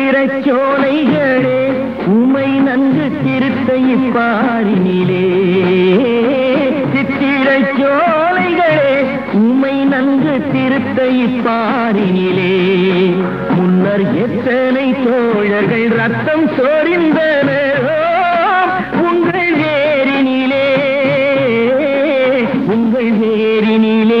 சித்திரச் சோலைகளே உமை நன்கு திருத்தை பாரினிலே சித்திரச் சோலைகளே உமை நன்கு திருத்தை பாரினிலே முன்னர் எத்தனை தோழர்கள் ரத்தம் சோரிந்தனரோ உங்கள் வேரினிலே உங்கள் வேரினிலே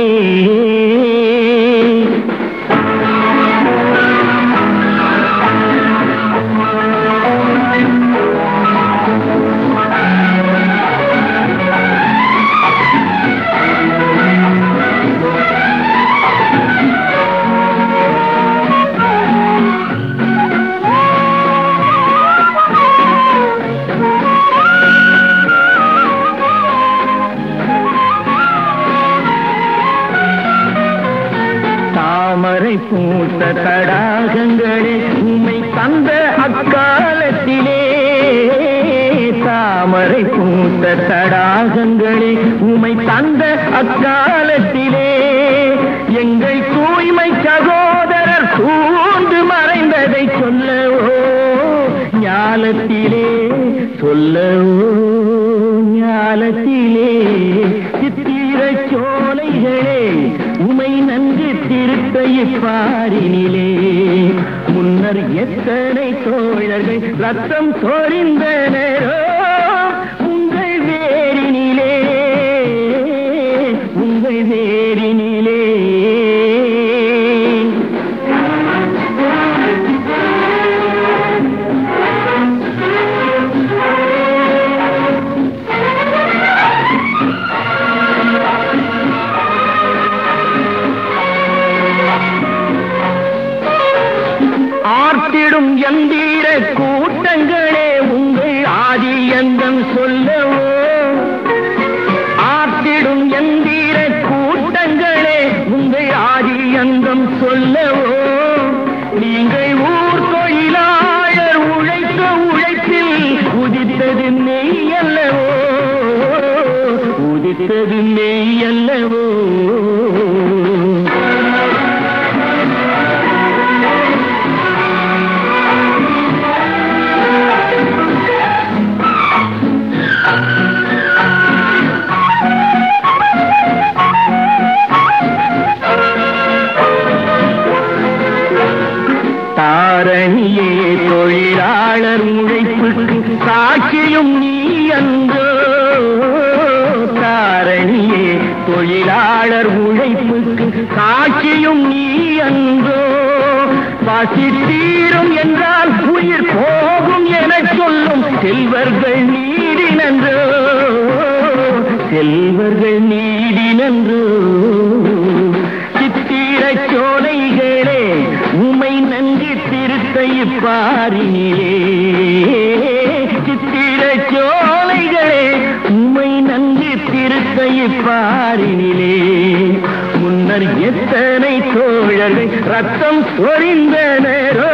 தாமரை பூத்த தடாகங்களே உமை தந்த அக்காலத்திலே தாமரை பூத்த தடாகங்களே உமை தந்த அக்காலத்திலே எங்கள் தூய்மை சகோதரர் சூழ்ந்து மறைந்ததை சொல்லவோ ஞாலத்திலே சொல்லவோ ஞாலத்திலே சித்திர சோலைகளே உமை நன்கு திருத்தைய பாரினிலே முன்னர் எத்தனை தோழர்கள் ரத்தம் சோரிந்தனரோ உங்கள் வேரினிலே உங்கள் வேரினிலே ஆர்த்திடும் எந்தீர கூட்டங்களே உங்கள் ஆதி எந்தம் சொல்லவோ ஆர்த்திடும் எந்தீர கூட்டங்களே உங்கள் ஆதி எந்தம் சொல்லவோ நீங்கள் ஊர் தொழிலாளர் உழைத்த உழைப்பில் உதித்தது மெய் அல்லவோ உதித்தது மெய் அல்லவோ தாரணியே தொழிலாளர் உழைப்புக்கு சாட்சியும் நீ அன்றோ தாரணியே தொழிலாளர் உழைப்புக்கு சாட்சியும் நீ அன்றோ பசி தீரும் என்றால் உயிர் போகும் என சொல்லும் செல்வர்கள் நீடினன்றோ செல்வர்கள் நீடினன்றோ சித்திர சோலைகளே உமை நன்றி திருத்தை பாரினிலே சித்திர சோலைகளே உமை நன்றி திருத்தை பாரினிலே முன்னர் எத்தனை தோழர்கள் ரத்தம் சொரிந்தனரோ